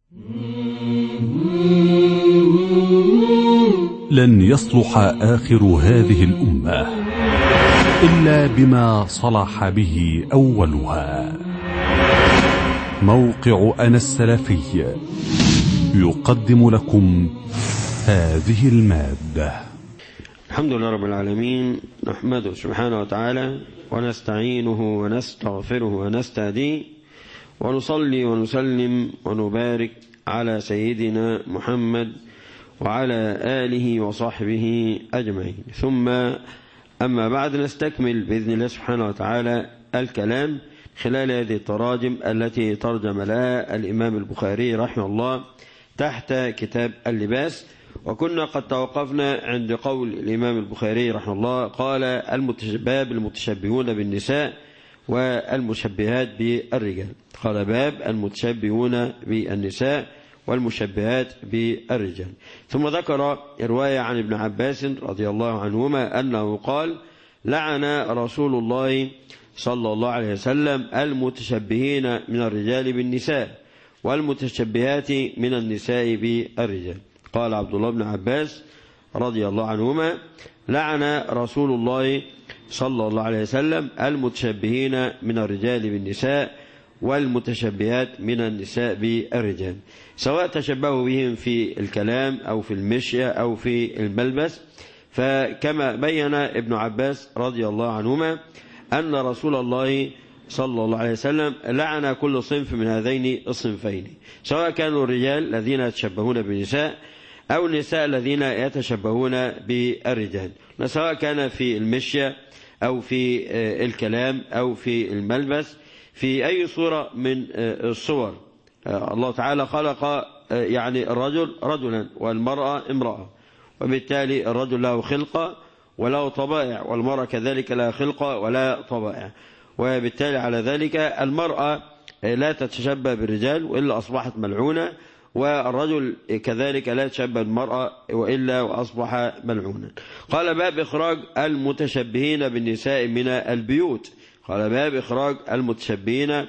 لن يصلح آخر هذه الأمة إلا بما صلح به أولها موقع أنا السلفي يقدم لكم هذه المادة الحمد لله رب العالمين نحمده سبحانه وتعالى ونستعينه ونستغفره ونستهديه ونصلي ونسلم ونبارك على سيدنا محمد وعلى آله وصحبه أجمعين ثم أما بعد نستكمل بإذن الله سبحانه وتعالى الكلام خلال هذه التراجم التي ترجم لها الإمام البخاري رحمه الله تحت كتاب اللباس وكنا قد توقفنا عند قول الإمام البخاري رحمه الله قال المتشباب المتشبهون بالنساء والمشبهات بالرجال قال باب المتشبهون بالنساء والمشبهات بالرجال ثم ذكر رواية عن ابن عباس رضي الله عنهما أنه قال لعن رسول الله صلى الله عليه وسلم المتشبهين من الرجال بالنساء والمتشبهات من النساء بالرجال قال عبد الله بن عباس رضي الله عنهما لعن رسول الله صلى الله عليه وسلم المتشبهين من الرجال بالنساء والمتشبهات من النساء بالرجال سواء تشبهوا بهم في الكلام أو في المشية أو في الملبس فكما بين ابن عباس رضي الله عنهما أن رسول الله صلى الله عليه وسلم لعن كل صنف من هذين الصنفين سواء كانوا الرجال الذين يتشبهون بالنساء أو النساء الذين يتشبهون بالرجال سواء كان في المشية أو في الكلام أو في الملبس في أي صورة من الصور الله تعالى خلق يعني الرجل رجلا والمرأة امرأة وبالتالي الرجل له خلقة وله طبائع والمرأة كذلك لها خلقة ولا طبائع وبالتالي على ذلك المرأة لا تتشبه بالرجال وإلا أصبحت ملعونة والرجل كذلك لا يتشبه بالمرأة وإلا وأصبح ملعونا قال باب إخراج المتشبهين بالنساء من البيوت قال باب إخراج المتشبهين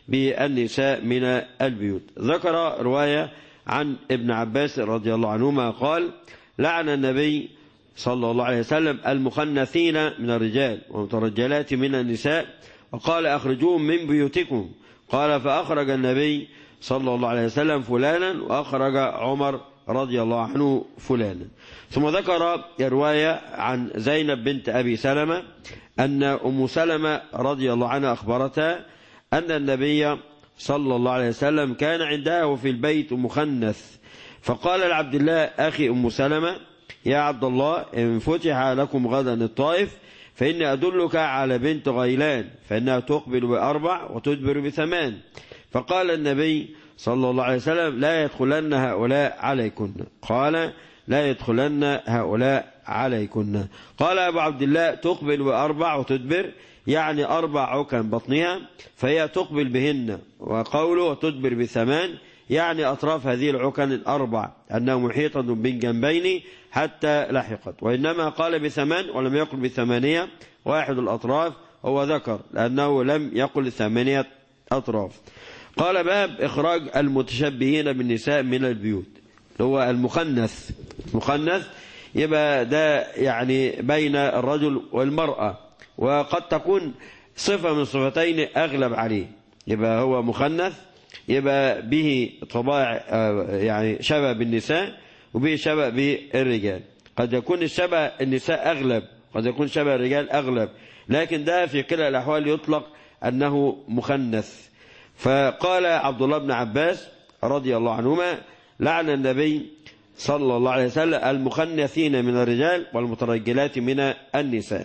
بالنساء من البيوت ذكر رواية عن ابن عباس رضي الله عنهما قال لعن النبي صلى الله عليه وسلم المخنثين من الرجال والمترجلات من النساء وقال أخرجوهم من بيوتكم قال فأخرج النبي صلى الله عليه وسلم فلانا وأخرج عمر رضي الله عنه فلانا ثم ذكر رواية عن زينب بنت أبي سلمة أن أم سلمة رضي الله عنها أخبرتها أن النبي صلى الله عليه وسلم كان عندها وفي البيت مخنث فقال لعبد الله أخي أم سلمة يا عبد الله إن فتح لكم غدا الطائف فإني أدلك على بنت غيلان فإنها تقبل بأربع وتدبر بثمان فقال النبي صلى الله عليه وسلم لا يدخلن هؤلاء عليكن قال لا يدخلن هؤلاء عليكن قال أبو عبد الله تقبل بأربع وتدبر يعني أربع عكن بطنها فهي تقبل بهن وقوله وتدبر بثمان يعني أطراف هذه العكن الأربع أنها محيطة من جنبين حتى لحقت وإنما قال بثمان ولم يقل بثمانية واحد الأطراف هو ذكر لأنه لم يقل ثمانية أطراف قال باب إخراج المتشبهين بالنساء من البيوت هو المخنث مخنث يبقى ده يعني بين الرجل والمرأة وقد تكون صفة من صفتين أغلب عليه يبقى هو مخنث يبقى به طبائع يعني شبه بالنساء وبه شبه بالرجال قد يكون الشبه النساء أغلب قد يكون شبه الرجال أغلب لكن ده في كلا الأحوال يطلق أنه مخنث فقال عبد الله بن عباس رضي الله عنهما لعن النبي صلى الله عليه وسلم المخنثين من الرجال والمترجلات من النساء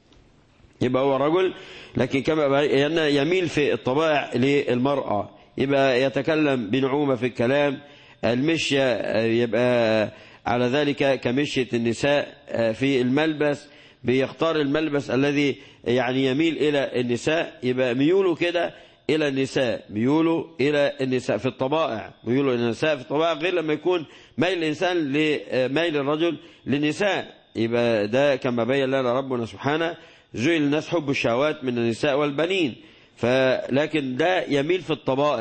يبقى هو رجل لكن كما يميل في الطبائع للمرأة يبقى يتكلم بنعومة في الكلام المشية يبقى على ذلك كمشية النساء في الملبس بيختار الملبس الذي يعني يميل إلى النساء يبقى ميوله كده إلى النساء ميوله إلى النساء في الطبائع ميوله إلى النساء في الطبائع غير لما يكون ميل الإنسان لميل الرجل للنساء يبقى ده كما بين لنا ربنا سبحانه جعل الناس حب الشهوات من النساء والبنين فلكن ده يميل في الطبائع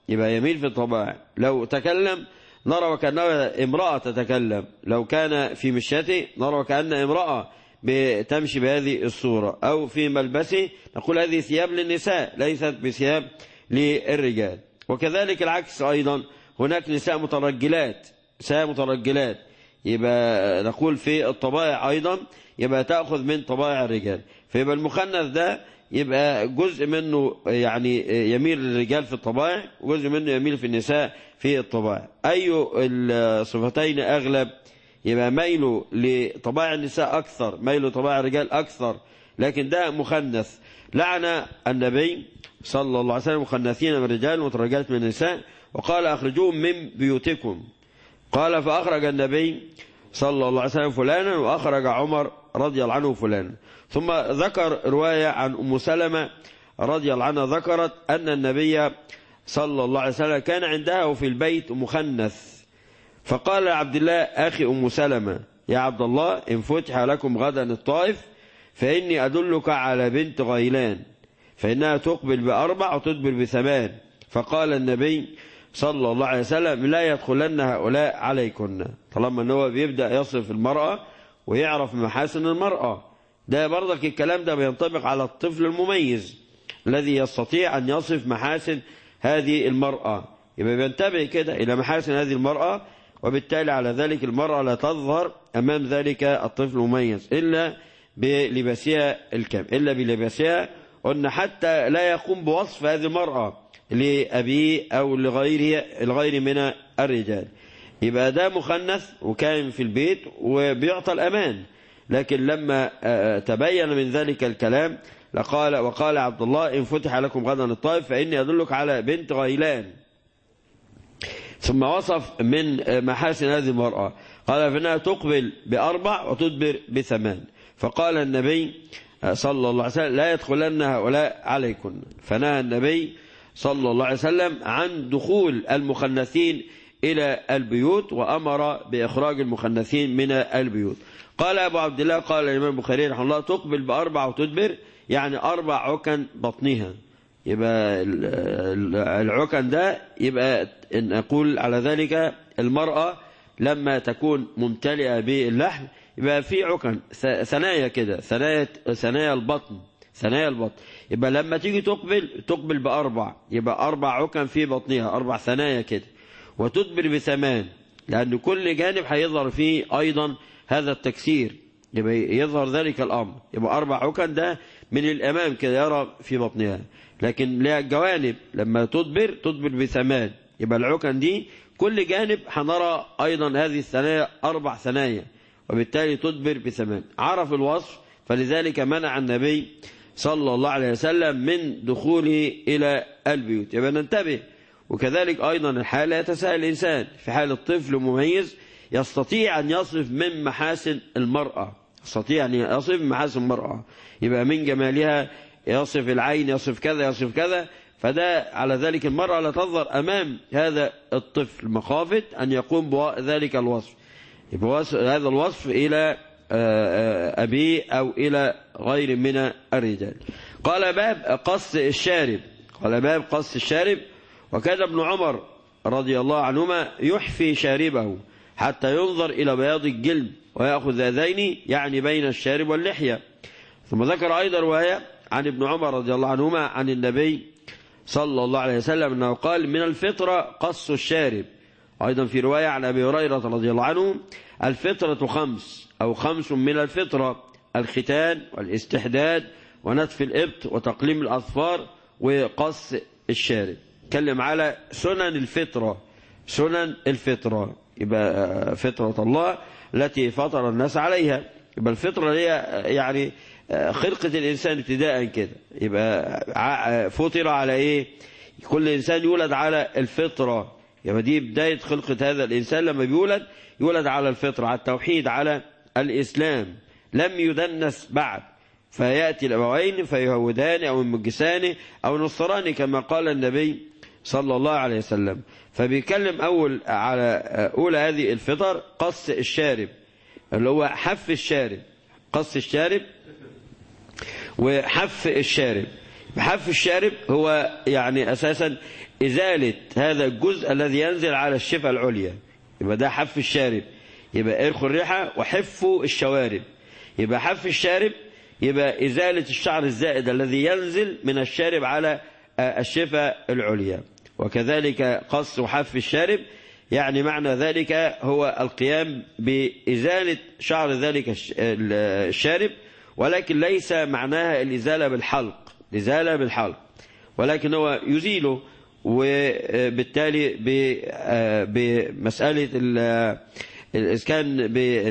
يبقى يميل في الطبائع لو تكلم نرى وكأنه امرأة تتكلم لو كان في مشيته نرى وكأن امرأة تمشي بهذه الصورة أو في ملبسه نقول هذه ثياب للنساء ليست بثياب للرجال وكذلك العكس أيضا هناك نساء مترجلات نساء مترجلات يبقى نقول في الطبائع أيضا يبقى تأخذ من طبائع الرجال فيبقى المخنث ده يبقى جزء منه يعني يميل للرجال في الطبائع وجزء منه يميل في النساء في الطبائع أي الصفتين أغلب يبقى ميله لطبائع النساء أكثر ميله لطبائع الرجال أكثر لكن ده مخنث لعن النبي صلى الله عليه وسلم مخنثين من الرجال ومترجلات من النساء وقال أخرجوهم من بيوتكم قال فأخرج النبي صلى الله عليه وسلم فلانا وأخرج عمر رضي الله عنه فلانا ثم ذكر رواية عن أم سلمة رضي الله عنها ذكرت أن النبي صلى الله عليه وسلم كان عندها في البيت مخنث فقال عبد الله أخي أم سلمة يا عبد الله إن فتح لكم غدا الطائف فإني أدلك على بنت غيلان فإنها تقبل بأربع وتدبر بثمان فقال النبي صلى الله عليه وسلم لا يدخلن هؤلاء عليكن طالما أنه بيبدأ يصف المرأة ويعرف محاسن المرأة ده برضك الكلام ده بينطبق على الطفل المميز الذي يستطيع أن يصف محاسن هذه المرأة يبقى بينتبه كده إلى محاسن هذه المرأة وبالتالي على ذلك المرأة لا تظهر أمام ذلك الطفل المميز إلا بلباسها الكامل إلا بلباسها قلنا حتى لا يقوم بوصف هذه المرأة لأبيه أو لغيره الغير من الرجال يبقى ده مخنث وكان في البيت وبيعطى الأمان لكن لما تبين من ذلك الكلام لقال وقال عبد الله إن فتح لكم غدا الطائف فإني أدلك على بنت غيلان ثم وصف من محاسن هذه المرأة قال فإنها تقبل بأربع وتدبر بثمان فقال النبي صلى الله عليه وسلم لا يدخلن هؤلاء عليكن فنهى النبي صلى الله عليه وسلم عن دخول المخنثين إلى البيوت وأمر بإخراج المخنثين من البيوت قال أبو عبد الله قال الإمام البخاري رحمه الله تقبل بأربع وتدبر يعني أربع عكن بطنها يبقى العكن ده يبقى نقول على ذلك المرأة لما تكون ممتلئة باللحم يبقى في عكن ثنايا كده ثنايا ثنايا البطن ثنايا البطن يبقى لما تيجي تقبل تقبل بأربع يبقى أربع عكن في بطنها أربع ثنايا كده وتدبر بثمان لأن كل جانب هيظهر فيه أيضا هذا التكسير يبقى يظهر ذلك الأمر يبقى أربع عكن ده من الأمام كده يرى في بطنها لكن لها جوانب لما تدبر تدبر بثمان يبقى العكن دي كل جانب هنرى أيضا هذه الثنايا أربع ثنايا وبالتالي تدبر بثمان عرف الوصف فلذلك منع النبي صلى الله عليه وسلم من دخوله إلى البيوت يبقى ننتبه وكذلك أيضا الحالة يتساءل الإنسان في حال الطفل مميز يستطيع أن يصف من محاسن المرأة يستطيع أن يصف من محاسن المرأة يبقى من جمالها يصف العين يصف كذا يصف كذا فده على ذلك المرأة لا تظهر أمام هذا الطفل مخافة أن يقوم بذلك الوصف يبقى هذا الوصف إلى أبيه أو إلى غير من الرجال قال باب قص الشارب قال باب قص الشارب وكان ابن عمر رضي الله عنهما يحفي شاربه حتى ينظر إلى بياض الجلد ويأخذ هذين يعني بين الشارب واللحية ثم ذكر أيضا رواية عن ابن عمر رضي الله عنهما عن النبي صلى الله عليه وسلم أنه قال من الفطرة قص الشارب أيضا في رواية عن أبي هريرة رضي الله عنه الفطرة خمس أو خمس من الفطرة الختان والاستحداد ونتف الإبط وتقليم الأظفار وقص الشارب تكلم على سنن الفطرة سنن الفطرة يبقى فطرة الله التي فطر الناس عليها يبقى الفطرة هي يعني خلقة الإنسان ابتداء كده يبقى فطر على إيه كل إنسان يولد على الفطرة يبقى دي بداية خلقة هذا الإنسان لما بيولد يولد على الفطرة على التوحيد على الإسلام لم يدنس بعد فيأتي الأبوين فيهودان أو يمجسان أو نصران كما قال النبي صلى الله عليه وسلم فبيكلم أول على أولى هذه الفطر قص الشارب اللي هو حف الشارب قص الشارب وحف الشارب حف الشارب هو يعني أساسا إزالة هذا الجزء الذي ينزل على الشفة العليا يبقى ده حف الشارب يبقى إرخ الريحة وحف الشوارب يبقى حف الشارب يبقى إزالة الشعر الزائد الذي ينزل من الشارب على الشفة العليا وكذلك قص وحف الشارب يعني معنى ذلك هو القيام بإزالة شعر ذلك الشارب ولكن ليس معناها الإزالة بالحلق الإزالة بالحلق ولكن هو يزيله وبالتالي بمسألة الإسكان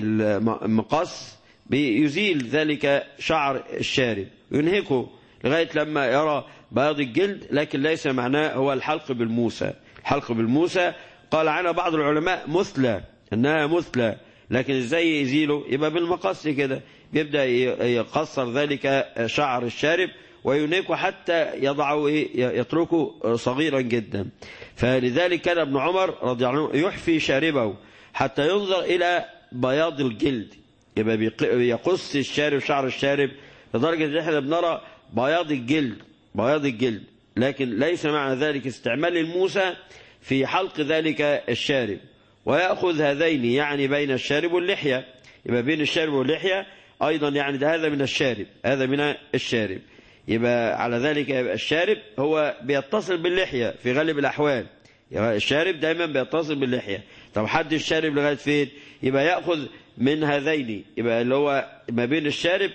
بالمقص بيزيل ذلك شعر الشارب ينهكه لغاية لما يرى بياض الجلد لكن ليس معناه هو الحلق بالموسى الحلق بالموسى قال عنها بعض العلماء مثلى انها مثلى لكن ازاي يزيله يبقى بالمقص كده بيبدا يقصر ذلك شعر الشارب وينيكه حتى يضعه يتركه صغيرا جدا فلذلك كان ابن عمر رضي الله عنه يحفي شاربه حتى ينظر الى بياض الجلد يبقى يقص الشارب شعر الشارب لدرجه ان احنا بنرى بياض الجلد بياض الجلد لكن ليس معنى ذلك استعمال الموسى في حلق ذلك الشارب ويأخذ هذين يعني بين الشارب واللحية يبقى بين الشارب واللحية أيضا يعني ده هذا من الشارب هذا من الشارب يبقى على ذلك يبقى الشارب هو بيتصل باللحية في غالب الأحوال يبقى الشارب دايما بيتصل باللحية طب حد الشارب لغاية فين يبقى يأخذ من هذين يبقى اللي هو ما بين الشارب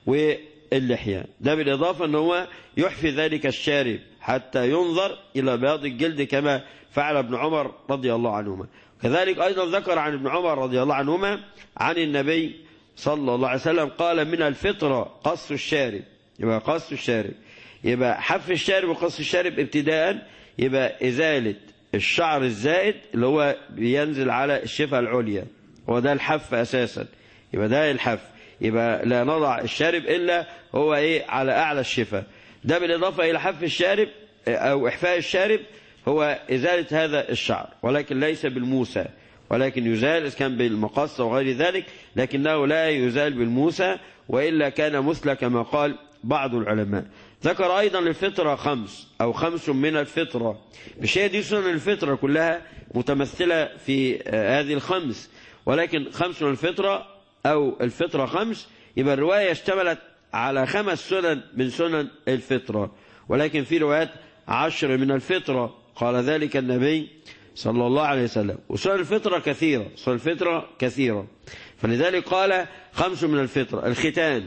واللحية ده بالإضافة أنه هو يحفي ذلك الشارب حتى ينظر إلى بياض الجلد كما فعل ابن عمر رضي الله عنهما كذلك أيضا ذكر عن ابن عمر رضي الله عنهما عن النبي صلى الله عليه وسلم قال من الفطرة قص الشارب يبقى قص الشارب يبقى حف الشارب وقص الشارب ابتداء يبقى إزالة الشعر الزائد اللي هو بينزل على الشفة العليا هو ده الحف أساسا يبقى ده الحف يبقى لا نضع الشارب إلا هو إيه على أعلى الشفة ده بالإضافة إلى حف الشارب أو إحفاء الشارب هو إزالة هذا الشعر ولكن ليس بالموسى ولكن يزال إذا كان بالمقص وغير ذلك لكنه لا يزال بالموسى وإلا كان مثل كما قال بعض العلماء ذكر أيضا الفطرة خمس أو خمس من الفطرة مش هي دي سنن الفطرة كلها متمثلة في هذه الخمس ولكن خمس من الفطرة أو الفطرة خمس يبقى الرواية اشتملت على خمس سنن من سنن الفطرة ولكن في روايات عشر من الفطرة قال ذلك النبي صلى الله عليه وسلم وسنن الفطرة كثيرة سنن الفطرة كثيرة فلذلك قال خمس من الفطرة الختان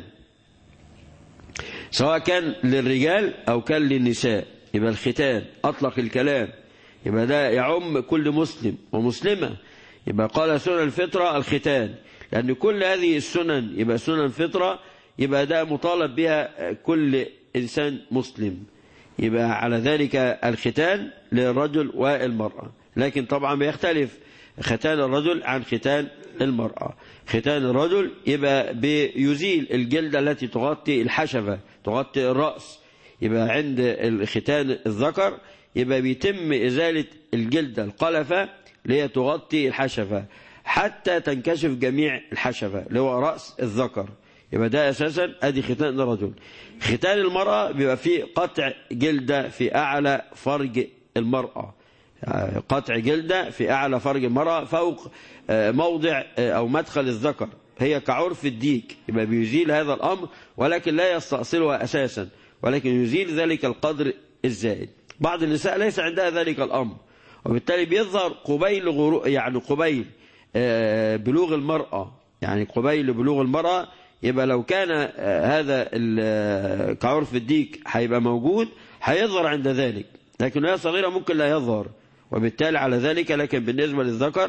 سواء كان للرجال أو كان للنساء يبقى الختان أطلق الكلام يبقى ده يعم كل مسلم ومسلمة يبقى قال سنن الفطرة الختان لأن كل هذه السنن يبقى سنن فطرة يبقى ده مطالب بها كل إنسان مسلم يبقى على ذلك الختان للرجل والمرأة لكن طبعا بيختلف ختان الرجل عن ختان المرأة ختان الرجل يبقى بيزيل الجلدة التي تغطي الحشفة تغطي الرأس يبقى عند الختان الذكر يبقى بيتم إزالة الجلدة القلفة اللي هي تغطي الحشفة حتى تنكشف جميع الحشفة اللي هو رأس الذكر يبقى ده أساسا أدي ختان الرجل ختان المرأة بيبقى فيه قطع جلدة في أعلى فرج المرأة قطع جلدة في أعلى فرج المرأة فوق موضع أو مدخل الذكر هي كعرف الديك يبقى بيزيل هذا الأمر ولكن لا يستأصلها أساسا ولكن يزيل ذلك القدر الزائد بعض النساء ليس عندها ذلك الأمر وبالتالي بيظهر قبيل غرو يعني قبيل بلوغ المرأة يعني قبيل بلوغ المرأة يبقى لو كان هذا كعرف الديك هيبقى موجود هيظهر عند ذلك لكن وهي صغيرة ممكن لا يظهر وبالتالي على ذلك لكن بالنسبة للذكر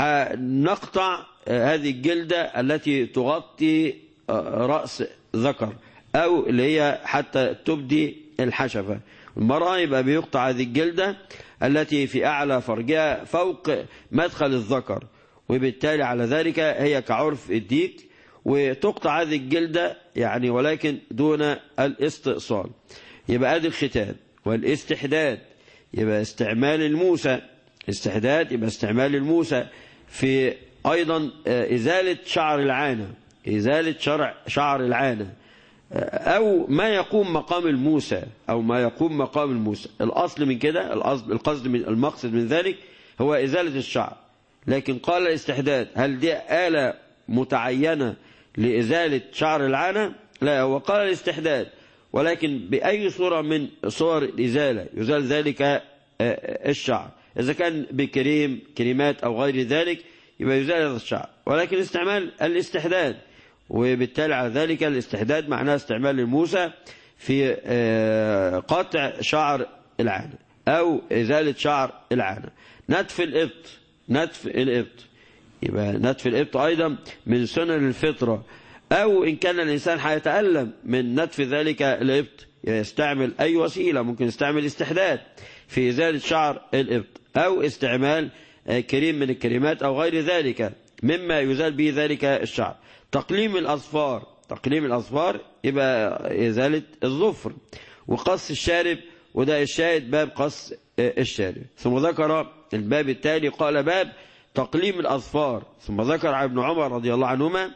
نقطع هذه الجلدة التي تغطي رأس ذكر أو اللي هي حتى تبدي الحشفة المرأة يبقى بيقطع هذه الجلدة التي في أعلى فرجها فوق مدخل الذكر وبالتالي على ذلك هي كعرف الديك وتقطع هذه الجلدة يعني ولكن دون الاستئصال يبقى هذه الختان والاستحداد يبقى استعمال الموسى استحداد يبقى استعمال الموسى في أيضا إزالة شعر العانة إزالة شرع شعر العانة أو ما يقوم مقام الموسى أو ما يقوم مقام الموسى الأصل من كده القصد القصد من المقصد من ذلك هو إزالة الشعر لكن قال الاستحداد هل دي آلة متعينة لإزالة شعر العانة لا هو قال الاستحداد ولكن بأي صورة من صور الإزالة يزال ذلك الشعر إذا كان بكريم كريمات أو غير ذلك يبقى يزال هذا الشعر ولكن استعمال الاستحداد وبالتالي على ذلك الاستحداد معناه استعمال الموسى في قطع شعر العانة أو إزالة شعر العانة نتف الإبط نتف الإبط يبقى نتف الإبط أيضا من سنن الفطرة أو إن كان الإنسان هيتألم من نتف ذلك الإبط يستعمل أي وسيلة ممكن يستعمل استحداد في إزالة شعر الإبط أو استعمال كريم من الكريمات أو غير ذلك مما يزال به ذلك الشعر تقليم الأصفار تقليم الأصفار يبقى إزالة الظفر وقص الشارب وده الشاهد باب قص الشارب ثم ذكر الباب التالي قال باب تقليم الأظفار ثم ذكر عن ابن عمر رضي الله عنهما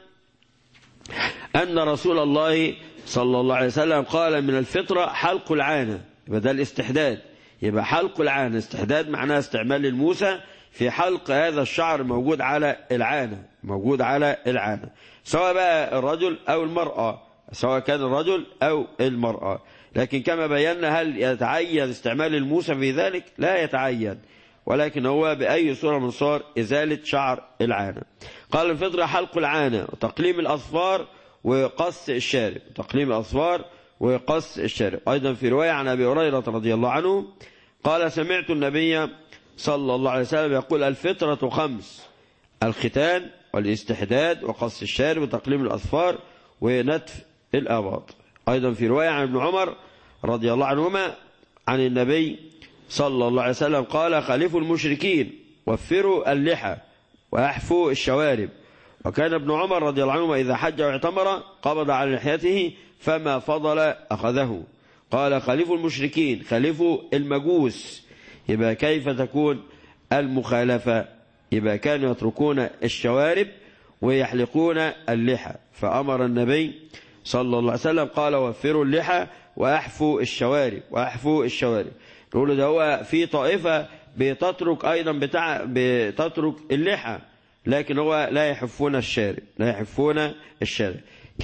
أن رسول الله صلى الله عليه وسلم قال من الفطرة حلق العانة يبقى ده الاستحداد يبقى حلق العانة استحداد معناه استعمال الموسى في حلق هذا الشعر موجود على العانة موجود على العانة سواء بقى الرجل أو المرأة سواء كان الرجل أو المرأة لكن كما بينا هل يتعين استعمال الموسى في ذلك لا يتعين ولكن هو بأي صورة من صور إزالة شعر العانة قال الفطرة حلق العانة وتقليم الأصفار وقص الشارب تقليم الأصفار وقص الشارب أيضا في رواية عن أبي هريرة رضي الله عنه قال سمعت النبي صلى الله عليه وسلم يقول الفطرة خمس الختان والاستحداد وقص الشارب وتقليم الأصفار ونتف الآباط أيضا في رواية عن ابن عمر رضي الله عنهما عن النبي صلى الله عليه وسلم قال خالفوا المشركين وفروا اللحى وأحفوا الشوارب وكان ابن عمر رضي الله عنهما إذا حج واعتمر قبض على لحيته فما فضل أخذه قال خالفوا المشركين خالفوا المجوس يبقى كيف تكون المخالفة يبقى كانوا يتركون الشوارب ويحلقون اللحى فأمر النبي صلى الله عليه وسلم قال وفروا اللحى وأحفوا الشوارب وأحفوا الشوارب نقول ده هو في طائفة بتترك أيضا بتاع بتترك اللحى لكن هو لا يحفون الشارب لا يحفون الشارب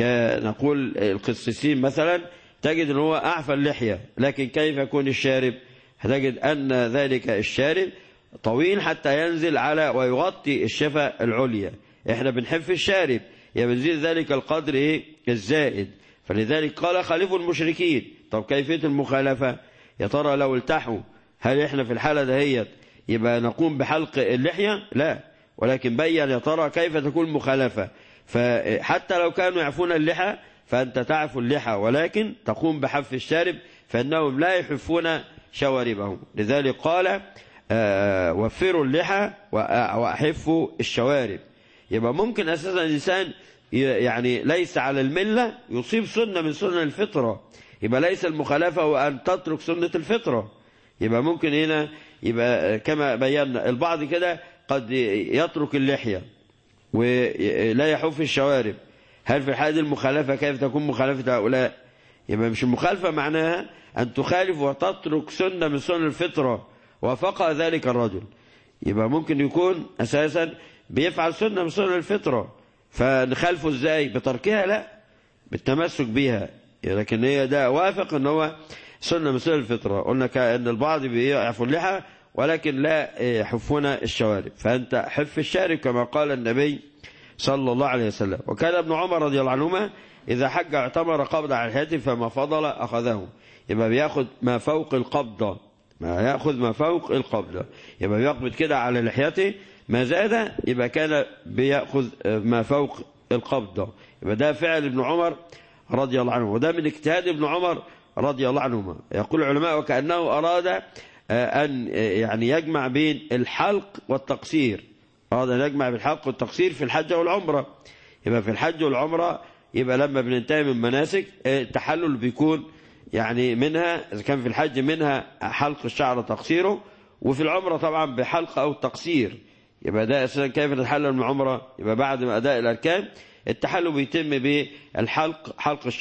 كنقول القسيسين مثلا تجد ان هو أعفى اللحية لكن كيف يكون الشارب هتجد أن ذلك الشارب طويل حتى ينزل على ويغطي الشفة العليا احنا بنحف الشارب يبقى بنزيد ذلك القدر ايه الزائد فلذلك قال خالفوا المشركين طب كيفية المخالفة يا ترى لو التحوا هل احنا في الحالة دهيت يبقى نقوم بحلق اللحية لا ولكن بين يا ترى كيف تكون المخالفة فحتى لو كانوا يعفون اللحى فأنت تعفو اللحى ولكن تقوم بحف الشارب فإنهم لا يحفون شواربهم لذلك قال آه وفروا اللحى وأحفوا الشوارب يبقى ممكن أساسا الإنسان يعني ليس على الملة يصيب سنة من سنن الفطرة يبقى ليس المخالفة هو أن تترك سنة الفطرة يبقى ممكن هنا يبقى كما بينا البعض كده قد يترك اللحية ولا يحف الشوارب هل في الحالة المخالفة كيف تكون مخالفة هؤلاء يبقى مش المخالفة معناها أن تخالف وتترك سنة من سنن الفطرة وفقع ذلك الرجل يبقى ممكن يكون أساسا بيفعل سنة من سنن الفطرة فنخالفه ازاي بتركها لا بالتمسك بيها لكن هي ده وافق ان هو سنة من سنن الفطرة قلنا كأن البعض بيعفوا اللحى ولكن لا يحفون الشوارب فأنت حف الشارب كما قال النبي صلى الله عليه وسلم وكان ابن عمر رضي الله عنهما إذا حج اعتمر قبض على الحياة فما فضل أخذه يبقى بياخد ما فوق القبضة ما يأخذ ما فوق القبضة يبقى بيقبض كده على لحيته ما زاد يبقى كان بيأخذ ما فوق القبضة يبقى ده فعل ابن عمر رضي الله عنه وده من اجتهاد ابن عمر رضي الله عنهما يقول العلماء وكأنه أراد أن يعني يجمع بين الحلق والتقصير أراد أن يجمع بين الحلق والتقصير في الحج والعمرة يبقى في الحج والعمرة يبقى لما بننتهي من مناسك التحلل بيكون يعني منها إذا كان في الحج منها حلق الشعر وتقصيره وفي العمرة طبعا بحلق أو تقصير يبقى ده أساسا كيف نتحلل من العمرة يبقى بعد ما أداء الأركان التحلل بيتم بالحلق حلق الشعر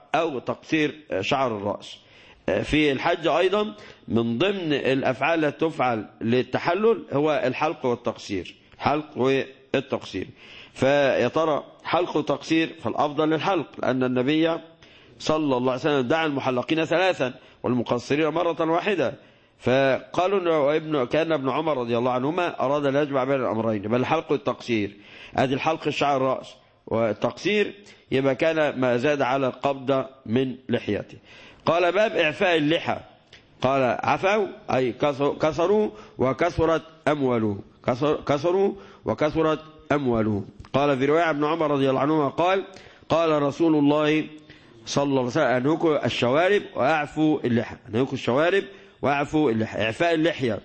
أو تقصير شعر الرأس في الحج أيضا من ضمن الأفعال التي تفعل للتحلل هو الحلق والتقصير الحلق والتقصير فيا ترى حلق وتقصير فالأفضل للحلق لأن النبي صلى الله عليه وسلم دعا المحلقين ثلاثا والمقصرين مرة واحدة فقالوا ابن كان ابن عمر رضي الله عنهما أراد أن يجمع بين الأمرين بل الحلق والتقصير ادي الحلق الشعر الرأس والتقصير يبقى كان ما زاد على القبضة من لحيته قال باب إعفاء اللحى قال عفوا أي كسروا وكثرت أموالهم كسروا وكثرت أموالهم قال في رواية ابن عمر رضي الله عنهما قال قال رسول الله صلى الله عليه وسلم أنهكوا الشوارب وأعفوا اللحى أنهكوا الشوارب وأعفوا اللحى إعفاء اللحية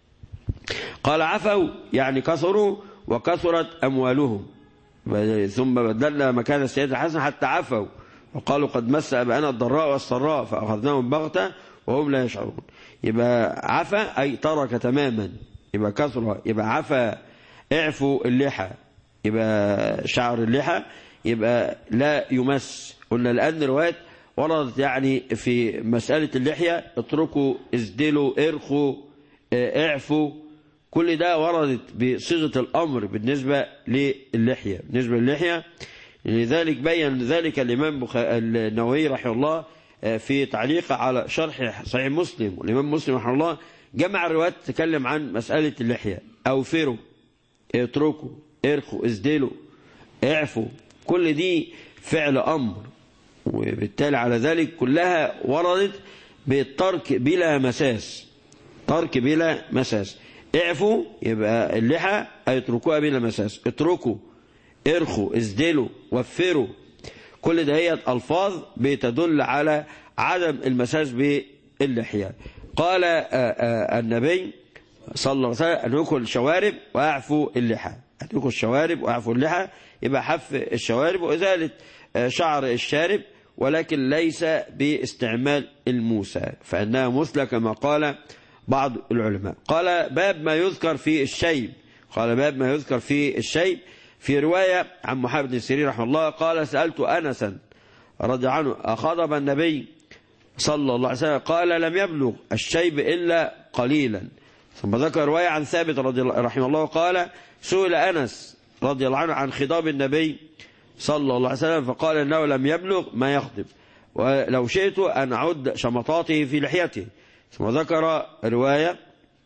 قال عفوا يعني كسروا وكثرت أموالهم ثم بدلنا مكان السيد الحسن حتى عفوا وقالوا قد مس أبانا الضراء والسراء فأخذناهم بغتة وهم لا يشعرون يبقى عفا أي ترك تماما يبقى كسرها يبقى عفا اعفوا اللحى يبقى شعر اللحى يبقى لا يمس قلنا الآن روايات وردت يعني في مسألة اللحية اتركوا ازدلوا ارخوا اعفوا كل ده وردت بصيغة الأمر بالنسبة للحية بالنسبة للحية لذلك بين ذلك الإمام النووي رحمه الله في تعليقه على شرح صحيح مسلم والإمام مسلم رحمه الله جمع الروايات تتكلم عن مسألة اللحية أوفروا اتركوا ارخوا ازدلوا اعفوا كل دي فعل أمر وبالتالي على ذلك كلها وردت بالترك بلا مساس ترك بلا مساس اعفوا يبقى اللحى اتركوها بلا مساس اتركوا ارخوا ازدلوا وفروا كل ده هي الفاظ بتدل على عدم المساس باللحية قال النبي صلى الله عليه وسلم أنكوا الشوارب وأعفوا اللحى أنكوا الشوارب وأعفوا اللحى يبقى حف الشوارب وإزالة شعر الشارب ولكن ليس باستعمال الموسى فإنها مثلى كما قال بعض العلماء قال باب ما يذكر في الشيب قال باب ما يذكر في الشيب في رواية عن محمد بن سيرين رحمه الله قال سألت أنسا رضي عنه أخضب النبي صلى الله عليه وسلم قال لم يبلغ الشيب إلا قليلا ثم ذكر رواية عن ثابت رضي الله رحمه الله قال سئل أنس رضي الله عنه عن خضاب النبي صلى الله عليه وسلم فقال إنه لم يبلغ ما يخطب ولو شئت أن أعد شمطاته في لحيته ثم ذكر رواية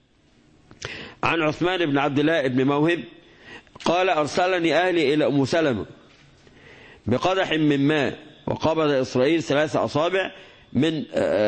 عن عثمان بن عبد الله بن موهب قال أرسلني أهلي إلى أم سلمة بقدح من ماء وقبض إسرائيل ثلاث أصابع من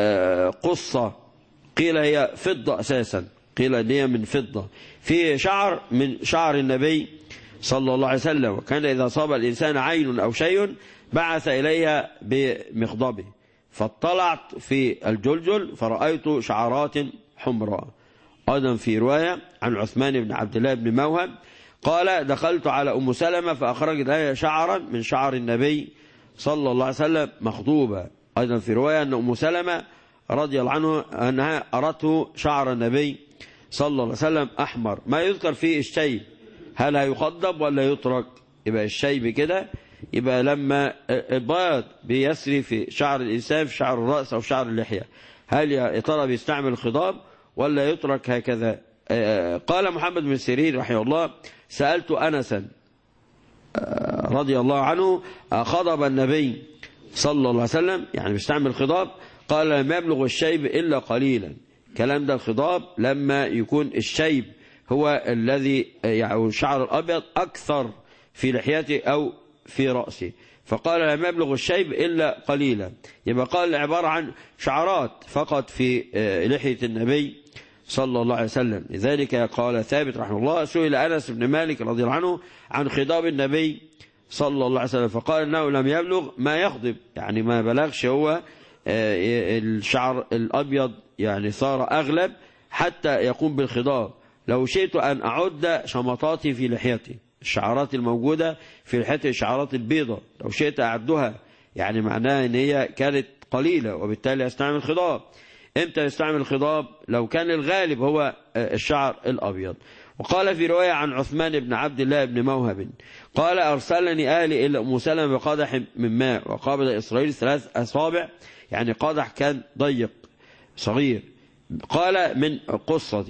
قصة قيل هي فضة أساسا قيل أن هي من فضة في شعر من شعر النبي صلى الله عليه وسلم وكان إذا صاب الإنسان عين أو شيء بعث إليها بمخضبه فاطلعت في الجلجل فرأيت شعرات حمراء أيضا في رواية عن عثمان بن عبد الله بن موهب قال دخلت على أم سلمة فأخرجت لها شعرا من شعر النبي صلى الله عليه وسلم مخضوبة أيضا في رواية أن أم سلمة رضي الله عنه أنها أرته شعر النبي صلى الله عليه وسلم أحمر ما يذكر فيه الشيب هل هيخضب ولا يترك يبقى الشيب كده يبقى لما البياض بيسري في شعر الإنسان في شعر الرأس أو شعر اللحية هل يا ترى بيستعمل الخضاب ولا يترك هكذا قال محمد بن سيرين رحمه الله سألت أنسا رضي الله عنه خضب النبي صلى الله عليه وسلم يعني بيستعمل خضاب قال لم يبلغ الشيب إلا قليلا كلام ده الخضاب لما يكون الشيب هو الذي يعني الشعر الأبيض أكثر في لحيته أو في رأسه فقال لم يبلغ الشيب إلا قليلا يبقى قال عبارة عن شعرات فقط في لحية النبي صلى الله عليه وسلم لذلك قال ثابت رحمه الله سئل أنس بن مالك رضي الله عنه عن خضاب النبي صلى الله عليه وسلم فقال انه لم يبلغ ما يخضب يعني ما بلغش هو الشعر الأبيض يعني صار أغلب حتى يقوم بالخضاب لو شئت أن أعد شمطاتي في لحيتي الشعرات الموجودة في لحيتي الشعرات البيضة لو شئت أعدها يعني معناها أن هي كانت قليلة وبالتالي يستعمل الخضاب امتى يستعمل الخضاب لو كان الغالب هو الشعر الأبيض وقال في رواية عن عثمان بن عبد الله بن موهب قال أرسلني أهلي إلى أم سلمة بقدح من ماء وقابل إسرائيل ثلاث أصابع يعني قدح كان ضيق صغير قال من قصة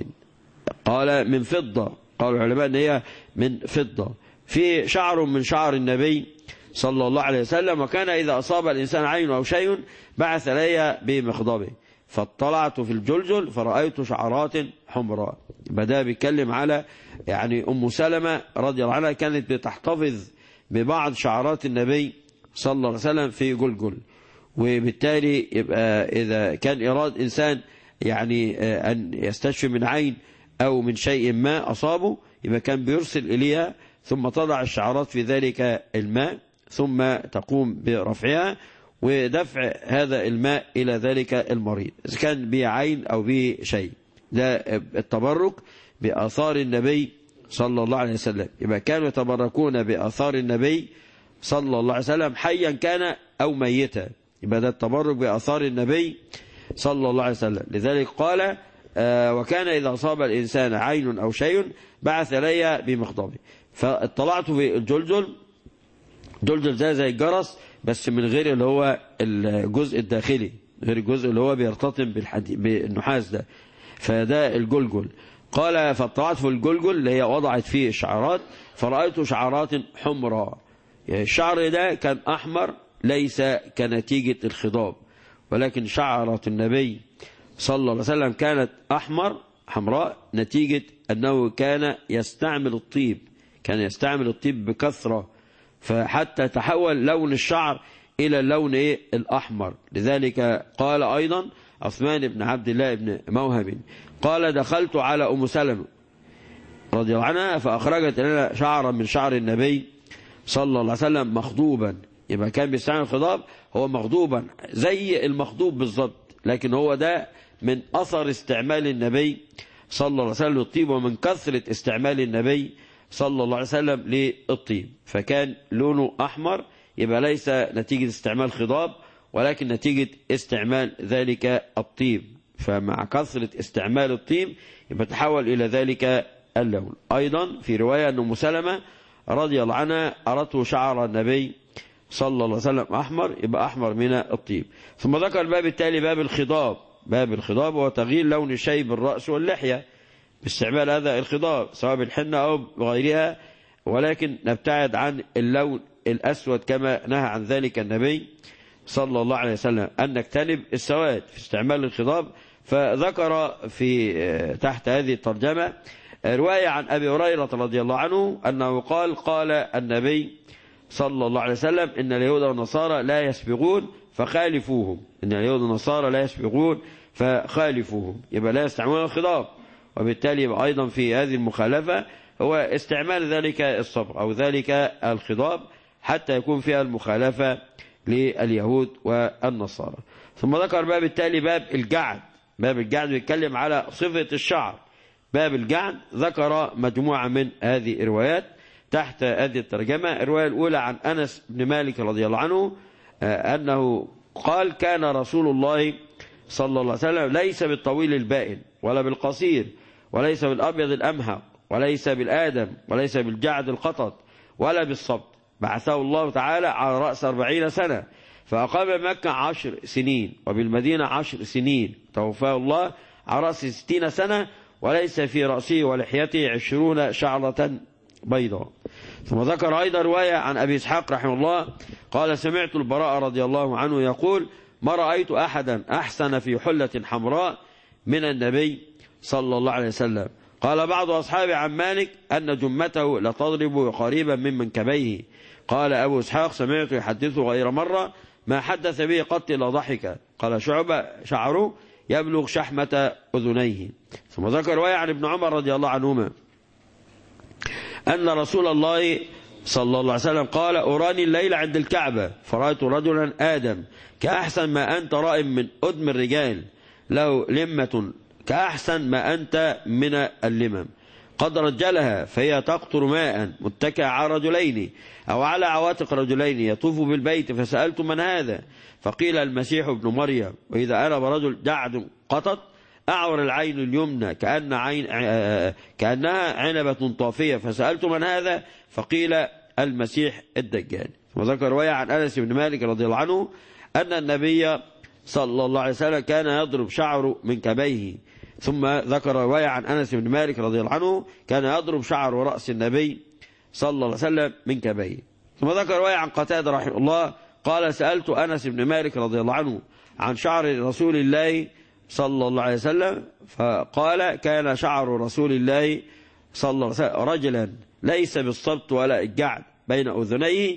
قال من فضة قالوا العلماء أن هي من فضة في شعر من شعر النبي صلى الله عليه وسلم وكان إذا أصاب الإنسان عين أو شيء بعث لي بمخضبه فاطلعت في الجلجل فرأيت شعرات حمراء بدأ بيتكلم على يعني أم سلمة رضي الله عنها كانت بتحتفظ ببعض شعرات النبي صلى الله عليه وسلم في جلجل وبالتالي يبقى إذا كان إراد إنسان يعني أن يستشفي من عين أو من شيء ما أصابه يبقى كان بيرسل إليها ثم تضع الشعرات في ذلك الماء ثم تقوم برفعها ودفع هذا الماء إلى ذلك المريض إذا كان به عين أو به شيء ده التبرك بآثار النبي صلى الله عليه وسلم يبقى كانوا يتبركون بآثار النبي صلى الله عليه وسلم حيا كان أو ميتا يبقى ده التبرك بآثار النبي صلى الله عليه وسلم لذلك قال آه وكان إذا أصاب الإنسان عين أو شيء بعث لي بمخضبه فاطلعت في الجلجل جلجل زي زي الجرس بس من غير اللي هو الجزء الداخلي غير الجزء اللي هو بيرتطم بالحديد بالنحاس ده فده الجلجل قال فاطلعت في الجلجل اللي هي وضعت فيه الشعرات فرأيت شعرات حمراء يعني الشعر ده كان أحمر ليس كنتيجة الخضاب ولكن شعرة النبي صلى الله عليه وسلم كانت أحمر حمراء نتيجة أنه كان يستعمل الطيب كان يستعمل الطيب بكثرة فحتى تحول لون الشعر إلى اللون إيه الأحمر لذلك قال أيضا عثمان بن عبد الله بن موهب قال دخلت على أم سلمة رضي الله عنها فأخرجت لنا شعرا من شعر النبي صلى الله عليه وسلم مخضوبا يبقى كان بيستعمل الخضاب هو مخضوبا زي المخضوب بالظبط لكن هو ده من أثر استعمال النبي صلى الله عليه وسلم للطيب ومن كثرة استعمال النبي صلى الله عليه وسلم للطيب فكان لونه أحمر يبقى ليس نتيجة استعمال خضاب ولكن نتيجة استعمال ذلك الطيب فمع كثرة استعمال الطيب يبقى تحول إلى ذلك اللون أيضا في رواية أن مسلمة رضي الله عنها أرته شعر النبي صلى الله عليه وسلم أحمر يبقى أحمر من الطيب ثم ذكر الباب التالي باب الخضاب باب الخضاب هو تغيير لون الشيء بالرأس واللحية باستعمال هذا الخضاب سواء بالحنة أو بغيرها ولكن نبتعد عن اللون الأسود كما نهى عن ذلك النبي صلى الله عليه وسلم أن نجتنب السواد في استعمال الخضاب فذكر في تحت هذه الترجمة رواية عن أبي هريرة رضي الله عنه أنه قال قال النبي صلى الله عليه وسلم إن اليهود والنصارى لا يسبغون فخالفوهم إن اليهود والنصارى لا يسبغون فخالفوهم يبقى لا يستعملون الخضاب وبالتالي يبقى أيضا في هذه المخالفة هو استعمال ذلك الصبغ أو ذلك الخضاب حتى يكون فيها المخالفة لليهود والنصارى ثم ذكر باب التالي باب الجعد باب الجعد بيتكلم على صفة الشعر باب الجعد ذكر مجموعة من هذه الروايات تحت هذه الترجمة الرواية الأولى عن أنس بن مالك رضي الله عنه أنه قال كان رسول الله صلى الله عليه وسلم ليس بالطويل البائن ولا بالقصير وليس بالأبيض الأمهق وليس بالآدم وليس بالجعد القطط ولا بالصبت بعثه الله تعالى على رأس أربعين سنة فأقام مكة عشر سنين وبالمدينة عشر سنين توفاه الله على رأس ستين سنة وليس في رأسه ولحيته عشرون شعرة بيضاء ثم ذكر أيضا رواية عن أبي إسحاق رحمه الله قال سمعت البراء رضي الله عنه يقول ما رأيت أحدا أحسن في حلة حمراء من النبي صلى الله عليه وسلم قال بعض أصحابي عن مالك أن جمته لتضرب قريبا من منكبيه قال أبو إسحاق سمعت يحدثه غير مرة ما حدث به قط إلا ضحك قال شعبة شعره يبلغ شحمة أذنيه ثم ذكر رواية عن ابن عمر رضي الله عنهما أن رسول الله صلى الله عليه وسلم قال أراني الليل عند الكعبة فرأيت رجلا آدم كأحسن ما أنت رائم من أدم الرجال له لمة كأحسن ما أنت من اللمم قد رجلها فهي تقطر ماء متكئ على رجلين أو على عواتق رجلين يطوف بالبيت فسألت من هذا فقيل المسيح ابن مريم وإذا أنا برجل جعد قطط أعور العين اليمنى كأن عين كأنها عنبة طافية فسألت من هذا فقيل المسيح الدجال وذكر رواية عن أنس بن مالك رضي الله عنه أن النبي صلى الله عليه وسلم كان يضرب شعره من كبيه ثم ذكر رواية عن أنس بن مالك رضي الله عنه كان يضرب شعر رأس النبي صلى الله عليه وسلم من كبيه ثم ذكر رواية عن قتادة رحمه الله قال سألت أنس بن مالك رضي الله عنه عن شعر رسول الله صلى الله عليه وسلم فقال كان شعر رسول الله صلى الله عليه وسلم رجلا ليس بالصبت ولا الجعد بين أذنيه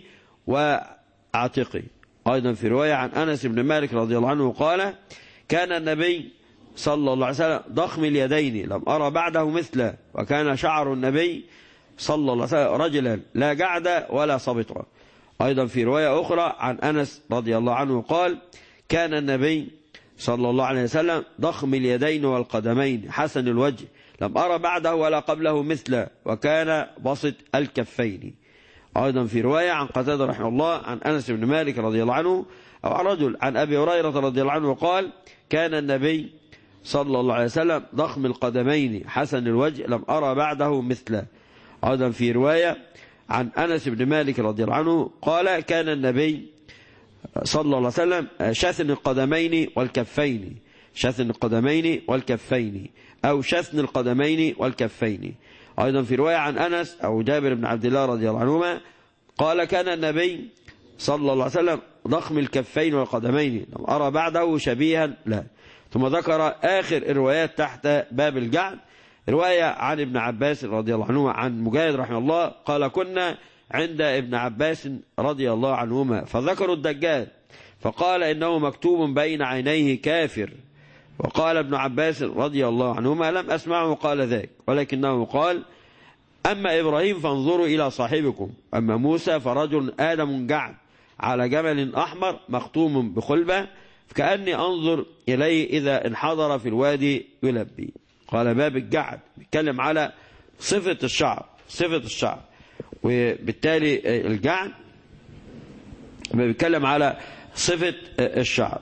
وعاتقه أيضا في رواية عن أنس بن مالك رضي الله عنه قال كان النبي صلى الله عليه وسلم ضخم اليدين لم أرى بعده مثله وكان شعر النبي صلى الله عليه وسلم رجلا لا جعد ولا صبط أيضا في رواية أخرى عن أنس رضي الله عنه قال كان النبي صلى الله عليه وسلم ضخم اليدين والقدمين حسن الوجه لم أرى بعده ولا قبله مثله وكان بسط الكفين أيضا في رواية عن قتادة رحمه الله عن أنس بن مالك رضي الله عنه أو عن رجل عن أبي هريرة رضي الله عنه قال كان النبي صلى الله عليه وسلم ضخم القدمين حسن الوجه لم أرى بعده مثله أيضا في رواية عن أنس بن مالك رضي الله عنه قال كان النبي صلى الله عليه وسلم شثن القدمين والكفين شثن القدمين والكفين أو شثن القدمين والكفين أيضا في رواية عن أنس أو جابر بن عبد الله رضي الله عنهما قال كان النبي صلى الله عليه وسلم ضخم الكفين والقدمين لم أرى بعده شبيها لا ثم ذكر آخر الروايات تحت باب الجعد رواية عن ابن عباس رضي الله عنه عن مجاهد رحمه الله قال كنا عند ابن عباس رضي الله عنهما فذكروا الدجال فقال إنه مكتوب بين عينيه كافر وقال ابن عباس رضي الله عنهما لم أسمعه قال ذلك ولكنه قال أما إبراهيم فانظروا إلى صاحبكم أما موسى فرجل آدم جعد على جمل أحمر مختوم بخلبة كأني أنظر إليه إذا انحضر في الوادي يلبي قال باب الجعد بيتكلم على صفة الشعر صفة الشعر وبالتالي الجعد بيتكلم على صفة الشعر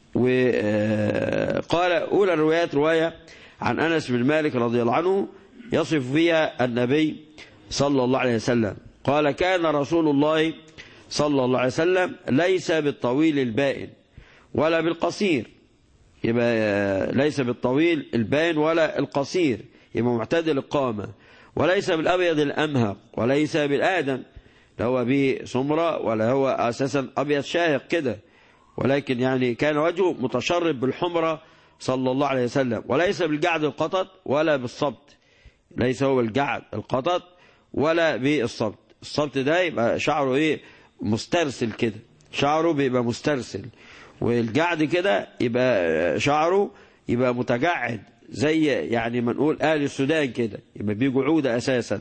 وقال أولى الروايات رواية عن أنس بن مالك رضي الله عنه يصف فيها النبي صلى الله عليه وسلم قال كان رسول الله صلى الله عليه وسلم ليس بالطويل البائن ولا بالقصير يبقى ليس بالطويل البائن ولا القصير يبقى معتدل القامة وليس بالأبيض الأمهق وليس بالآدم لا هو به سمرة ولا هو أساسا أبيض شاهق كده ولكن يعني كان وجهه متشرب بالحمرة صلى الله عليه وسلم وليس بالجعد القطط ولا بالصبت ليس هو بالجعد القطط ولا بالصبت الصبت ده يبقى شعره ايه مسترسل كده شعره بيبقى مسترسل والجعد كده يبقى شعره يبقى متجعد زي يعني ما نقول اهل السودان كده يبقى بيه جعودة اساسا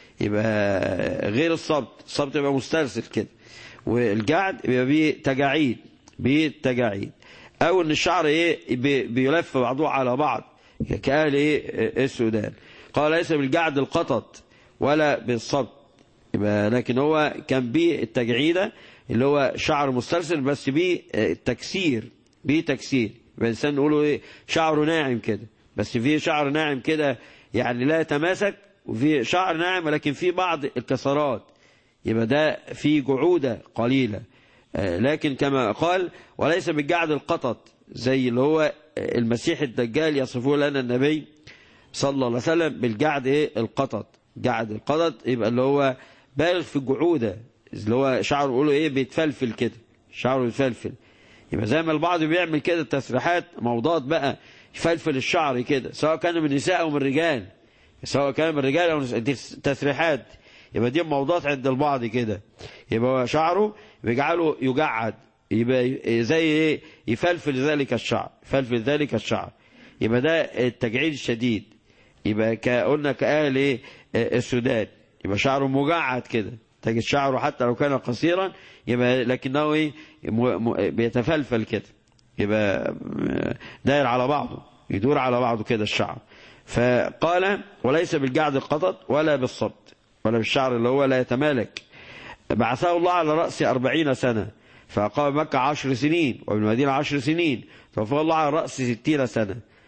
يبقى غير الصبت الصبت يبقى مسترسل كده والجعد يبقى بيه تجاعيد بيه تجاعيد او ان الشعر ايه بيلف بعضه على بعض كاهل ايه السودان قال ليس بالجعد القطط ولا بالصبت يبقى لكن هو كان بيه التجعيده اللي هو شعر مسترسل بس بيه تكسير بيه تكسير يبقى الانسان نقوله ايه شعره ناعم كده بس فيه شعر ناعم كده يعني لا يتماسك وفيه شعر ناعم ولكن فيه بعض الكسرات يبقى ده فيه جعودة قليلة لكن كما قال وليس بالجعد القطط زي اللي هو المسيح الدجال يصفه لنا النبي صلى الله عليه وسلم بالجعد ايه القطط جعد القطط يبقى اللي هو بالغ في الجعودة اللي هو شعره يقولوا ايه بيتفلفل كده شعره يتفلفل يبقى زي ما البعض بيعمل كده تسريحات موضات بقى يفلفل الشعر كده سواء كان من النساء او من الرجال سواء كان من الرجال او دي تسريحات يبقى دي موضات عند البعض كده يبقى شعره بيجعله يجعد يبقى زي ايه يفلفل ذلك الشعر يفلفل ذلك الشعر يبقى ده التجعيد الشديد يبقى قلنا كأهل ايه السودان يبقى شعره مجعد كده تجد شعره حتى لو كان قصيرا يبقى لكنه ايه بيتفلفل كده يبقى داير على بعضه يدور على بعضه كده الشعر فقال وليس بالجعد القطط ولا بالصبت ولا بالشعر اللي هو لا يتمالك بعثه الله على رأس أربعين سنة فأقام مكة عشر سنين وبالمدينة عشر سنين توفى الله على رأس ستين سنة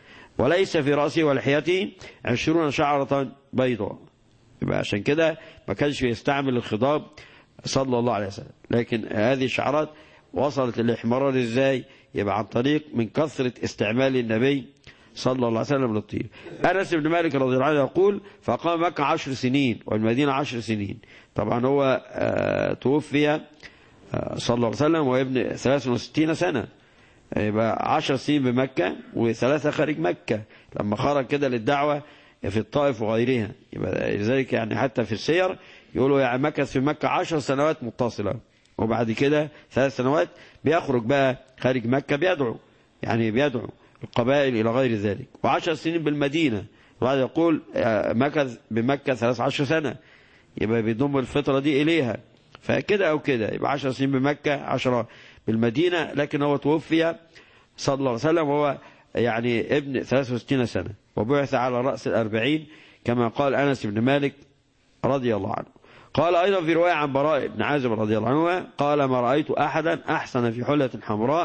وليس في رأسه ولحيته عشرون شعرة بيضاء يبقى عشان كده ما كانش بيستعمل الخضاب صلى الله عليه وسلم لكن هذه الشعرات وصلت الاحمرار ازاي يبقى عن طريق من كثرة استعمال النبي صلى الله عليه وسلم للطيب أنس بن مالك رضي الله عنه يقول فقام مكة عشر سنين والمدينة عشر سنين طبعا هو آه توفي آه صلى الله عليه وسلم وابن 63 سنة يبقى عشر سنين بمكة وثلاثة خارج مكة لما خرج كده للدعوة في الطائف وغيرها يبقى لذلك يعني حتى في السير يقولوا يعني مكث في مكة عشر سنوات متصلة وبعد كده ثلاث سنوات بيخرج بقى خارج مكة بيدعو يعني بيدعو القبائل إلى غير ذلك وعشر سنين بالمدينة وبعد يقول مكث بمكة ثلاث عشر سنة يبقى بيضم الفترة دي إليها فكده أو كده يبقى عشر سنين بمكة عشرة بالمدينة لكن هو توفي صلى الله عليه وسلم وهو يعني ابن 63 سنة وبعث على رأس الأربعين كما قال أنس بن مالك رضي الله عنه قال أيضا في رواية عن براء بن عازب رضي الله عنه قال ما رأيت أحدا أحسن في حلة حمراء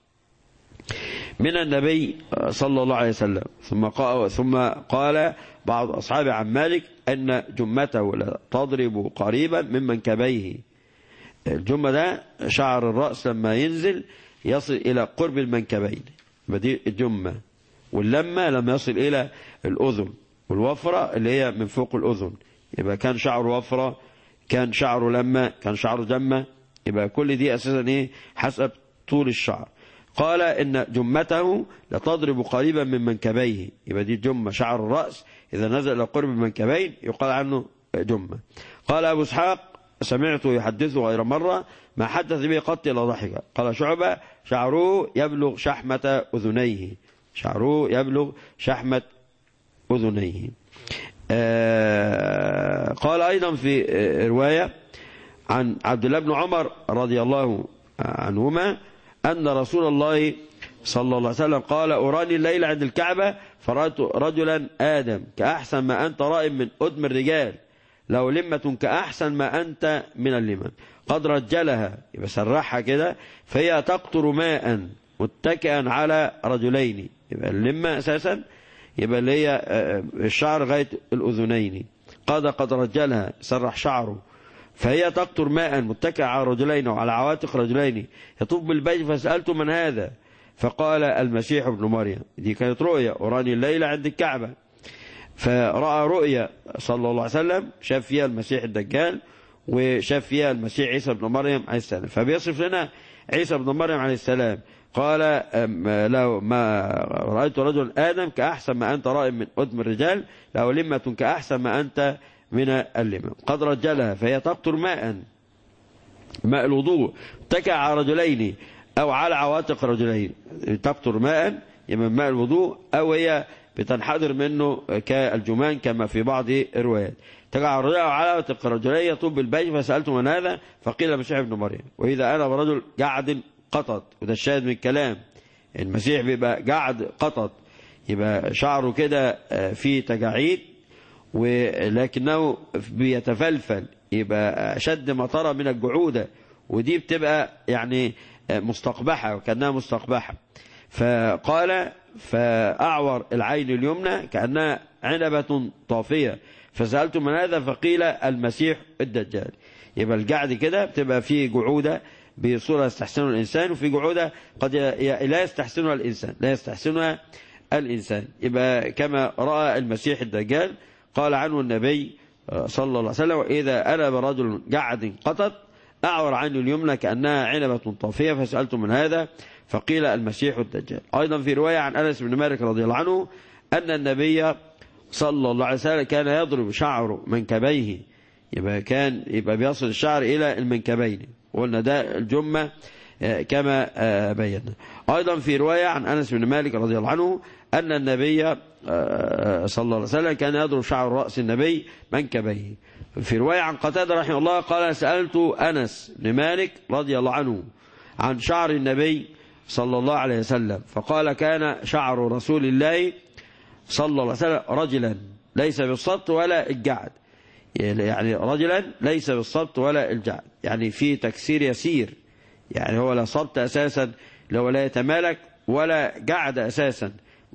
من النبي صلى الله عليه وسلم ثم قال, ثم قال بعض أصحاب عن مالك أن جمته لا تضرب قريبا من منكبيه الجمة ده شعر الرأس لما ينزل يصل إلى قرب المنكبين بدي الجمة واللمة لما يصل إلى الأذن والوفرة اللي هي من فوق الأذن يبقى كان شعره وفرة كان شعره لما كان شعره جمة يبقى كل دي أساسا إيه حسب طول الشعر قال إن جمته لتضرب قريبا من منكبيه يبقى دي جمة شعر الرأس إذا نزل إلى قرب المنكبين يقال عنه جمة قال أبو اسحاق سمعته يحدثه غير مرة ما حدث به قط إلا ضحك قال شعبة شعره يبلغ شحمة أذنيه شعره يبلغ شحمة أذنيه آه قال أيضا في رواية عن عبد الله بن عمر رضي الله عنهما أن رسول الله صلى الله عليه وسلم قال أراني الليل عند الكعبة فرأيت رجلا آدم كأحسن ما أنت رائم من أدم الرجال لو لمة كأحسن ما أنت من اللمم قد رجلها يبقى سرحها كده فهي تقطر ماء متكئا على رجلين يبقى اللمة أساسا يبقى اللي هي الشعر غاية الأذنين قد قد رجلها سرح شعره فهي تقطر ماء متكئ على رجلين وعلى عواتق رجلين يطوف بالبيت فسألت من هذا فقال المسيح ابن مريم دي كانت رؤيا أراني الليلة عند الكعبة فرأى رؤيا صلى الله عليه وسلم شاف فيها المسيح الدجال وشاف فيها المسيح عيسى بن مريم عليه السلام فبيصف لنا عيسى بن مريم عليه السلام قال لو ما رأيت رجل آدم كأحسن ما أنت رائم من أدم الرجال لو لمة كأحسن ما أنت من اللمة قد رجلها فهي تقطر ماء ماء الوضوء تكع على رجلين أو على عواتق رجلين تقطر ماء من ماء الوضوء أو هي بتنحدر منه كالجمان كما في بعض الروايات تقع الرجل على عواتق رجلين يطوب بالبيت فسألت من هذا فقيل المسيح ابن مريم وإذا أنا برجل قعد قطط وده الشاهد من الكلام المسيح بيبقى قعد قطط يبقى شعره كده فيه تجاعيد ولكنه بيتفلفل يبقى أشد مطرة من الجعودة ودي بتبقى يعني مستقبحة وكأنها مستقبحة فقال فأعور العين اليمنى كأنها عنبة طافية فسألت من هذا فقيل المسيح الدجال يبقى القعد كده بتبقى فيه جعودة بصورة يستحسنها الإنسان وفي جعودة قد لا يستحسنها الإنسان لا يستحسنها الإنسان يبقى كما رأى المسيح الدجال قال عنه النبي صلى الله عليه وسلم إذا أنا برجل قعد قطط أعور عنه اليمنى كأنها عنبة طافية فسألت من هذا فقيل المسيح الدجال أيضا في رواية عن أنس بن مالك رضي الله عنه أن النبي صلى الله عليه وسلم كان يضرب شعر منكبيه يبقى كان يبقى بيصل الشعر إلى المنكبين وقلنا ده الجمة كما بينا أيضا في رواية عن أنس بن مالك رضي الله عنه أن النبي صلى الله عليه وسلم كان يضرب شعر رأس النبي منكبيه في رواية عن قتادة رحمه الله قال سألت أنس بن مالك رضي الله عنه عن شعر النبي صلى الله عليه وسلم فقال كان شعر رسول الله صلى الله عليه وسلم رجلا ليس بالصبت ولا الجعد يعني رجلا ليس بالصبت ولا الجعد يعني في تكسير يسير يعني هو لا صبت أساسا لو لا يتمالك ولا جعد أساسا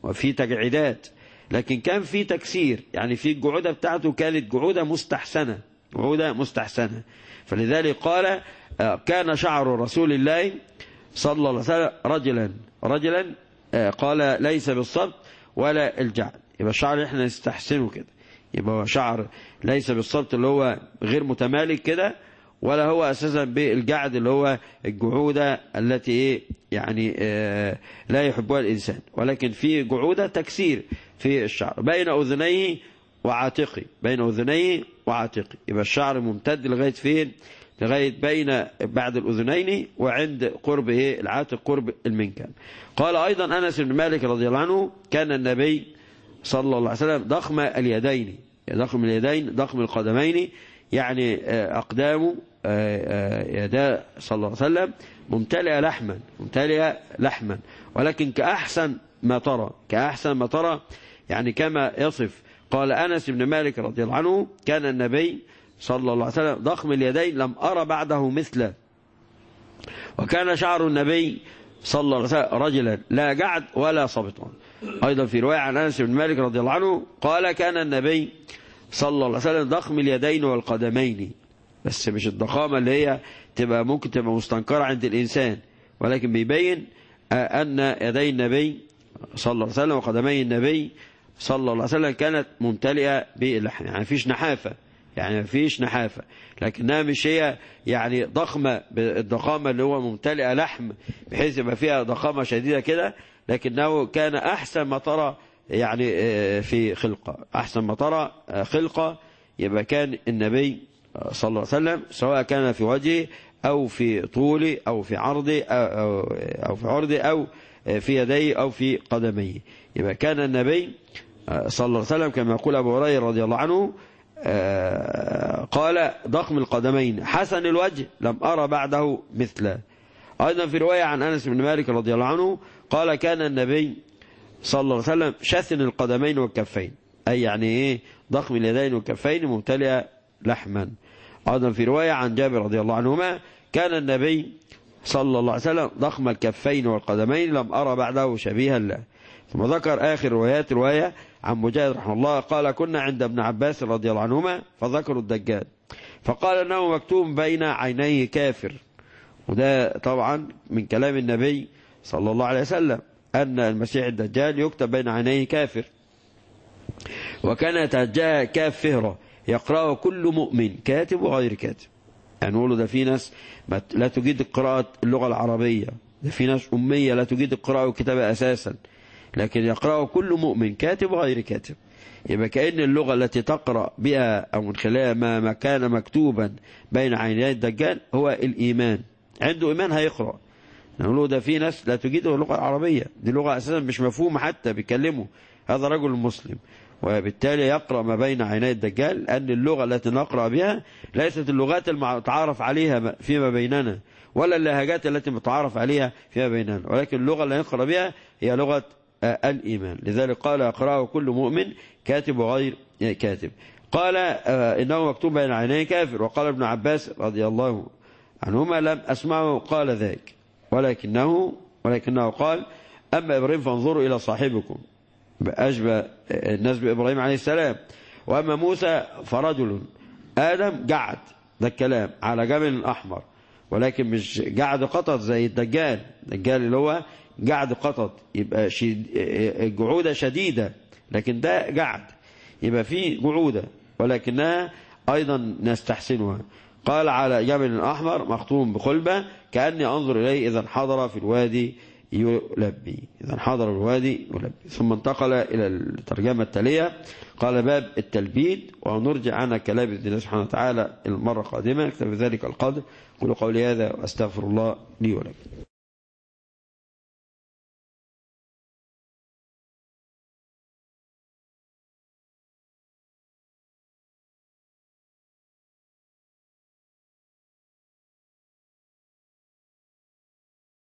وفي تجعيدات لكن كان في تكسير يعني في الجعودة بتاعته كانت جعودة مستحسنة جعودة مستحسنة فلذلك قال كان شعر رسول الله صلى الله عليه وسلم رجلا رجلا قال ليس بالصبت ولا الجعد يبقى الشعر احنا نستحسنه كده يبقى هو شعر ليس بالصبت اللي هو غير متمالك كده ولا هو اساسا بالجعد اللي هو الجعودة التي ايه يعني اه لا يحبها الانسان ولكن في جعودة تكسير في الشعر بين اذنيه وعاتقه بين اذنيه وعاتقه يبقى الشعر ممتد لغايه فين لغايه بين بعد الاذنين وعند قرب ايه العاتق قرب المنكب قال ايضا انس بن مالك رضي الله عنه كان النبي صلى الله عليه وسلم ضخم اليدين ضخم اليدين ضخم القدمين يعني أقدامه يدا صلى الله عليه وسلم ممتلئة لحما ممتلئة لحما ولكن كأحسن ما ترى كأحسن ما ترى يعني كما يصف قال أنس بن مالك رضي الله عنه كان النبي صلى الله عليه وسلم ضخم اليدين لم أرى بعده مثله وكان شعر النبي صلى الله عليه وسلم رجلا لا جعد ولا صبطا أيضا في رواية عن أنس بن مالك رضي الله عنه قال كان النبي صلى الله عليه وسلم ضخم اليدين والقدمين بس مش الضخامة اللي هي تبقى ممكن تبقى مستنكرة عند الإنسان ولكن بيبين أن يدي النبي صلى الله عليه وسلم وقدمي النبي صلى الله عليه وسلم كانت ممتلئة باللحم يعني مفيش نحافة يعني مفيش نحافة لكنها مش هي يعني ضخمة بالضخامة اللي هو ممتلئة لحم بحيث يبقى فيها ضخامة شديدة كده لكنه كان أحسن ما ترى يعني في خلقة أحسن ما ترى خلقة يبقى كان النبي صلى الله عليه وسلم سواء كان في وجهه أو في طوله أو في عرضه أو, أو في عرضه أو في يديه أو في قدميه يبقى كان النبي صلى الله عليه وسلم كما يقول أبو هريرة رضي الله عنه قال ضخم القدمين حسن الوجه لم أرى بعده مثله أيضا في رواية عن أنس بن مالك رضي الله عنه قال كان النبي صلى الله عليه وسلم شثن القدمين والكفين أي يعني إيه ضخم اليدين والكفين ممتلئة لحما أيضا في رواية عن جابر رضي الله عنهما كان النبي صلى الله عليه وسلم ضخم الكفين والقدمين لم أرى بعده شبيها له ثم ذكر آخر روايات رواية عن مجاهد رحمه الله قال كنا عند ابن عباس رضي الله عنهما فذكروا الدجال فقال أنه مكتوب بين عينيه كافر وده طبعا من كلام النبي صلى الله عليه وسلم أن المسيح الدجال يكتب بين عينيه كافر وكان يتهجاها كاف فهرة يقرأه كل مؤمن كاتب وغير كاتب يعني نقوله ده في ناس لا تجيد قراءة اللغة العربية ده في ناس أمية لا تجيد القراءة والكتابة أساسا لكن يقرأه كل مؤمن كاتب وغير كاتب يبقى كأن اللغة التي تقرأ بها أو من خلال ما كان مكتوبا بين عيني الدجال هو الإيمان عنده إيمان هيقرأ نقول ده في ناس لا تجيده اللغة العربية دي لغة أساسا مش مفهومة حتى بيكلمه هذا رجل مسلم وبالتالي يقرأ ما بين عيني الدجال لأن اللغة التي نقرأ بها ليست اللغات المتعارف عليها فيما بيننا ولا اللهجات التي متعارف عليها فيما بيننا ولكن اللغة اللي نقرأ بها هي لغة الإيمان لذلك قال يقرأه كل مؤمن كاتب وغير كاتب قال إنه مكتوب بين عينيه كافر وقال ابن عباس رضي الله عنهما لم أسمعه قال ذلك ولكنه ولكنه قال أما إبراهيم فانظروا إلى صاحبكم أشبه الناس بإبراهيم عليه السلام وأما موسى فرجل آدم قعد ده الكلام على جبل أحمر ولكن مش قعد قطط زي الدجال الدجال اللي هو قعد قطط يبقى شد... جعودة شديدة لكن ده قعد يبقى فيه جعودة ولكنها أيضا نستحسنها قال على جبل أحمر مختوم بخلبة كأني أنظر إليه إذا انحضر في الوادي يلبي إذا انحضر الوادي يلبي ثم انتقل إلى الترجمة التالية قال باب التلبيد ونرجع عن كلام بإذن الله سبحانه وتعالى المرة القادمة نكتب ذلك القدر قولوا قولي هذا وأستغفر الله لي ولكم